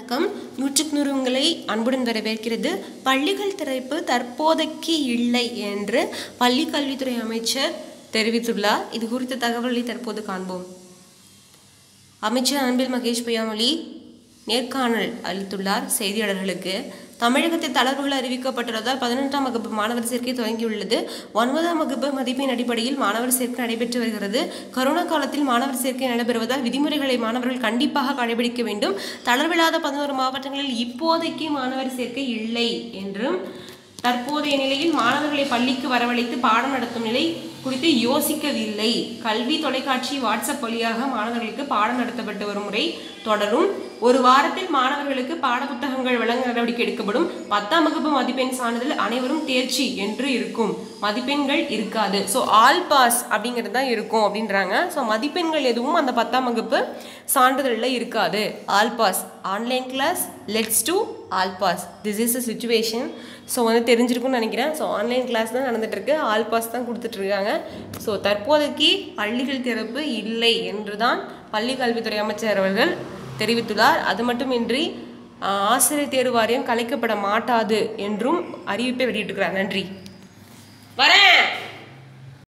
வணக்கம் நூற்றுக்கு நூறு உங்களை அன்புடன் வரவேற்கிறது பள்ளிகள் திறப்பு தற்போதைக்கு இல்லை என்று பள்ளி கல்வித்துறை அமைச்சர் தெரிவித்துள்ளார் இது குறித்த தகவலை தற்போது காண்போம் அமைச்சர் அன்பில் மகேஷ் பொய்யாமொழி நேர்காணல் அளித்துள்ளார் செய்தியாளர்களுக்கு தமிழகத்தில் தளர்வுகள் அறிவிக்கப்பட்டுள்ளதால் பதினொன்றாம் வகுப்பு மாணவர் சேர்க்கை தொடங்கியுள்ளது ஒன்பதாம் வகுப்பு மதிப்பெண் அடிப்படையில் மாணவர் சேர்க்கை நடைபெற்று வருகிறது கொரோனா காலத்தில் மாணவர் சேர்க்கை நடைபெறுவதால் விதிமுறைகளை மாணவர்கள் கண்டிப்பாக கடைபிடிக்க வேண்டும் தளர்வில்லாத பதினோரு மாவட்டங்களில் இப்போதைக்கு மாணவர் சேர்க்கை இல்லை என்றும் தற்போதைய நிலையில் மாணவர்களை பள்ளிக்கு வரவழைத்து பாடம் நடத்தும் நிலை குறித்து யோசிக்கவில்லை கல்வி தொலைக்காட்சி வாட்ஸ்அப் வழியாக மாணவர்களுக்கு பாடம் நடத்தப்பட்டு வரும் முறை தொடரும் ஒரு வாரத்தில் மாணவர்களுக்கு பாடப்புத்தகங்கள் வழங்க நடவடிக்கை எடுக்கப்படும் பத்தாம் வகுப்பு மதிப்பெண் சான்றிதழ் அனைவரும் தேர்ச்சி என்று இருக்கும் மதிப்பெண்கள் இருக்காது ஸோ ஆல் பாஸ் அப்படிங்கிறது தான் இருக்கும் அப்படின்றாங்க ஸோ மதிப்பெண்கள் எதுவும் அந்த பத்தாம் வகுப்பு சான்றிதழில் இருக்காது all pass online class let's do all pass this is a situation so வந்து தெரிஞ்சிருக்கும்னு நினைக்கிறேன் ஸோ ஆன்லைன் கிளாஸ் தான் நடந்துட்டு இருக்கு ஆல் பாஸ் தான் கொடுத்துட்ருக்காங்க ஸோ தற்போதைக்கு பள்ளிகள் திறப்பு இல்லை என்று தான் பள்ளி கல்வித்துறை அமைச்சர் அவர்கள் தெரிவித்துள்ளார் அது மட்டுமின்றி ஆஹ், ஆசிரியர் தேர்வு வாரியம் கலைக்கப்பட மாட்டாது என்றும் அறிவிப்பை வெளியிட்டிருக்கிறார் நன்றி வரேன்